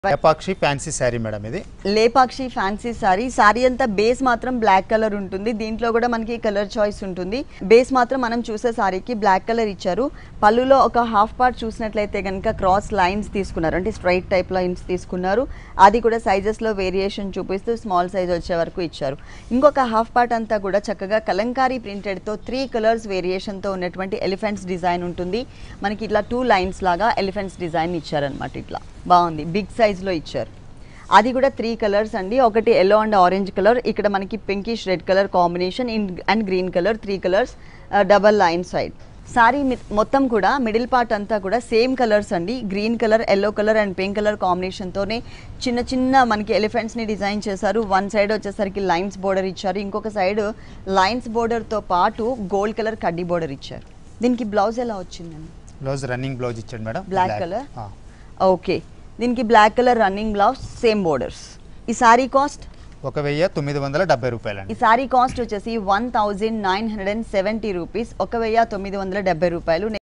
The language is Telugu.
ఎపాక్షి ఫ్యాన్సీ శారీ మేడం ఇది లేపాక్షి ఫ్యాన్సీ సారీ సారీ అంతా బేస్ మాత్రం బ్లాక్ కలర్ ఉంటుంది దీంట్లో కూడా మనకి కలర్ చాయిస్ ఉంటుంది బేస్ మాత్రం మనం చూసే సారీకి బ్లాక్ కలర్ ఇచ్చారు పళ్ళులో ఒక హాఫ్ పార్ట్ చూసినట్లయితే కనుక క్రాస్ లైన్స్ తీసుకున్నారు అంటే స్ట్రైట్ టైప్ లైన్స్ తీసుకున్నారు అది కూడా సైజెస్లో వేరియేషన్ చూపిస్తూ స్మాల్ సైజ్ వచ్చే వరకు ఇచ్చారు ఇంకొక హాఫ్ పార్ట్ అంతా కూడా చక్కగా కలంకారీ ప్రింటెడ్తో త్రీ కలర్స్ వేరియేషన్తో ఉన్నటువంటి ఎలిఫెంట్స్ డిజైన్ ఉంటుంది మనకి ఇట్లా టూ లైన్స్ లాగా ఎలిఫెంట్స్ డిజైన్ ఇచ్చారనమాట ఇట్లా బాగుంది బిగ్ సైజ్లో ఇచ్చారు అది కూడా త్రీ కలర్స్ అండి ఒకటి ఎల్లో అండ్ ఆరెంజ్ కలర్ ఇక్కడ మనకి pinkish red colour combination in and green colour three colours double line side sari మొత్తం కూడా మిడిల్ పార్ట్ అంతా కూడా సేమ్ కలర్స్ అండి green colour yellow colour and pink colour కాంబినేషన్తోనే చిన్న చిన్న మనకి ఎలిఫెంట్స్ని డిజైన్ చేశారు వన్ సైడ్ వచ్చేసరికి లైన్స్ బోర్డర్ ఇచ్చారు ఇంకొక సైడ్ లైన్స్ బోర్డర్తో పాటు గోల్డ్ కలర్ కడ్డీ బోర్డర్ ఇచ్చారు దీనికి బ్లౌజ్ ఎలా వచ్చిందండి బ్లౌజ్ రన్నింగ్ బ్లౌజ్ ఇచ్చాడు మేడం Black colour? ఓకే దీనికి black colour running blouse same borders ఈ సారీ కాస్ట్ ఒక వెయ్యి తొమ్మిది వందల డెబ్బై రూపాయలండి ఈ సారీ కాస్ట్ వచ్చేసి one thousand nine hundred and seventy rupees ఒక వెయ్యి తొమ్మిది వందల డెబ్బై రూపాయలు